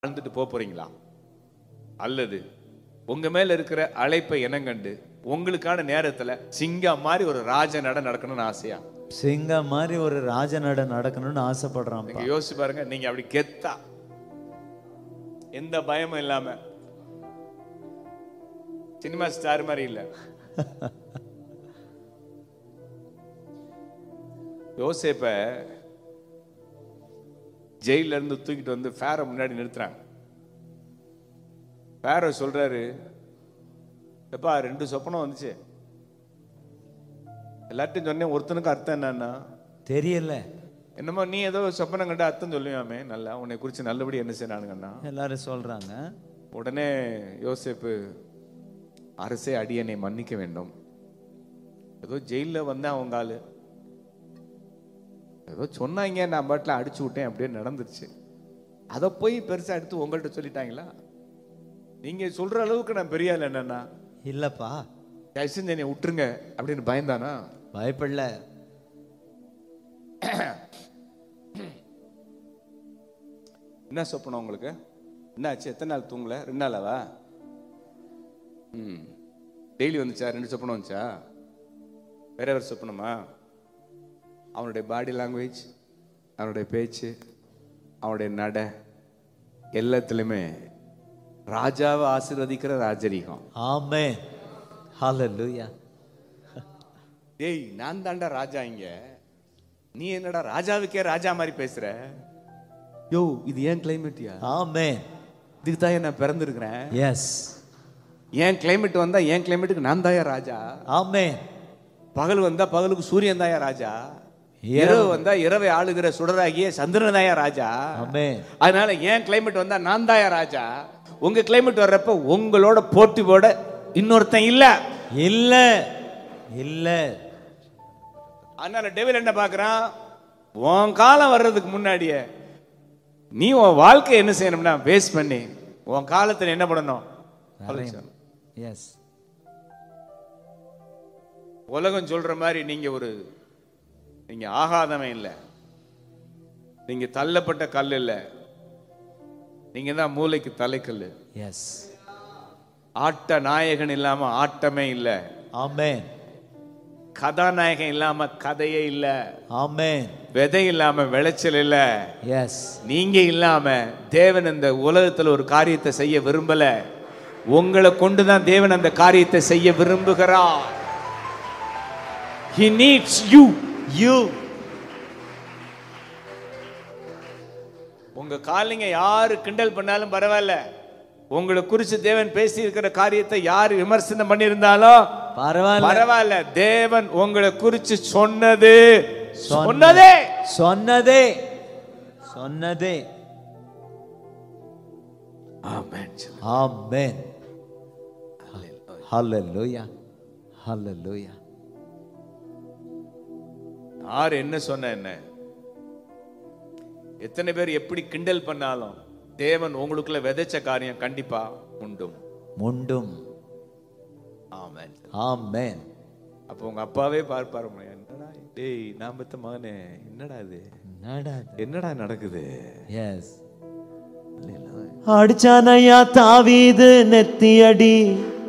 வாழ்ந்துட்டு போக போறீங்களா அல்லது உங்க மேல இருக்கிற அழைப்பை இனங்கண்டு உங்களுக்கான நேரத்துல சிங்கம் மாதிரி ஒரு ராஜ நட நடக்கணும்னு ஆசையா சிங்கம் மாதிரி ஒரு ராஜ நட நடக்கணும்னு ஆசைப்படுறான் நீங்க யோசிச்சு பாருங்க நீங்க அப்படி கெத்தா எந்த பயமும் இல்லாம சினிமா ஸ்டார் மாதிரி இல்ல யோசேப்ப ஜெயில இருந்து தூக்கிட்டு வந்து ஃபேரை முன்னாடி நிறுத்துறாங்க ஃபேரோ சொல்றாரு எப்பா ரெண்டு சொப்பனம் வந்துச்சு எல்லார்ட்டையும் சொன்னேன் ஒருத்தனுக்கு அர்த்தம் என்னன்னா தெரியல என்னமோ நீ ஏதோ சொப்பனம் கண்டு அர்த்தம் சொல்லுவாமே நல்லா உன்னை குறித்து நல்லபடி என்ன செய்யறானுங்கண்ணா எல்லாரும் சொல்றாங்க உடனே யோசேப்பு அரசே அடியனை மன்னிக்க வேண்டும் ஏதோ ஜெயிலில் வந்தேன் அவங்க ஆளு ஏதோ சொன்னாங்க நான் பாட்டில் அடிச்சு விட்டேன் அப்படியே நடந்துருச்சு அதை போய் பெருசா எடுத்து உங்கள்கிட்ட சொல்லிட்டாங்களா நீங்க சொல்ற அளவுக்கு நான் பெரிய ஆள் என்னன்னா இல்லப்பா தயவு செஞ்சு என்னை விட்டுருங்க அப்படின்னு பயந்தானா பயப்படல என்ன சொப்பனம் உங்களுக்கு என்ன ஆச்சு எத்தனை நாள் தூங்கல ரெண்டு நாளாவா ம் டெய்லி வந்துச்சா ரெண்டு சொப்பனம் வந்துச்சா வேற வேற சொப்பனமா அவனுடைய பாடி லாங்குவேஜ் அவனுடைய பேச்சு அவனுடைய நட எல்லாத்துலேயுமே ராஜாவை ஆசீர்வதிக்கிற ராஜரீகம் ஆமே ஹalleluya டேய் நான் தாண்டா ராஜா இங்க நீ என்னடா ராஜாவுக்கே ராஜா மாதிரி பேசுற யோ இது ஏன் கிளைமேட்டியா ஆமே இதுக்கு தான் நான் பிறந்திருக்கிறேன் எஸ் என் கிளைமேட் வந்தா என் கிளைமேட்டுக்கு நான் தாயா ராஜா ஆமே பகல் வந்தா பகலுக்கு சூரியன் தாயா ராஜா இரவு வந்தா இரவை ஆளுகிற சுடராகிய சந்திரன் தாயா ராஜா ஆமே அதனால என் கிளைமேட் வந்தா நான் தாயா ராஜா உங்க கிளைமேட் வர்றப்ப உங்களோட போட்டி போட இன்னொருத்தன் இல்ல இல்ல இல்ல அதனால டெவில் என்ன பார்க்கறான் உன் காலம் வர்றதுக்கு முன்னாடியே நீ உன் வாழ்க்கை என்ன செய்யணும்னா வேஸ்ட் பண்ணி உன் காலத்துல என்ன பண்ணணும் தொலைச்சிடணும். எஸ் உலகம் சொல்ற மாதிரி நீங்க ஒரு நீங்க ஆகாதவன் இல்லை நீங்க தள்ளப்பட்ட கல் இல்லை நீங்க தான் மூளைக்கு தலைக்கல் எஸ் ஆட்ட நாயகன் இல்லாம ஆட்டமே இல்லை ஆமென் கதாநாயகன் இல்லாம கதையே இல்லை ஆமென் விதை இல்லாம விளைச்சல் இல்லை எஸ் நீங்க இல்லாம தேவன் இந்த உலகத்துல ஒரு காரியத்தை செய்ய விரும்பல உங்களை கொண்டுதான் தேவன் அந்த காரியத்தை செய்ய விரும்புகிறார் he needs you யூ உங்க காலிங்க யாரு கிண்டல் பண்ணாலும் பரவாயில்ல உங்களை குறிச்சு தேவன் பேசி இருக்கிற காரியத்தை யார் விமர்சனம் பண்ணியிருந்தாலும் பரவாயில்ல பரவாயில்ல தேவன் உங்களை குறிச்சு சொன்னது சொன்னதே சொன்னதே சொன்னதே ஆமென் ஆமென் ஹalleluya ஹalleluya யார் என்ன சொன்ன என்ன எத்தனை பேர் எப்படி கிண்டல் பண்ணாலும் தேவன் உங்களுக்குள்ள விதைச்ச காரியம் கண்டிப்பா உண்டும் முண்டும் ஆமென் ஆமென் அப்போ உங்க அப்பாவே பார்ப்பாரு என்னடா டேய் நான் பெத்த மகனே என்னடா இது என்னடா என்னடா நடக்குது எஸ் அடிச்சானையா தாவீது நெத்தியடி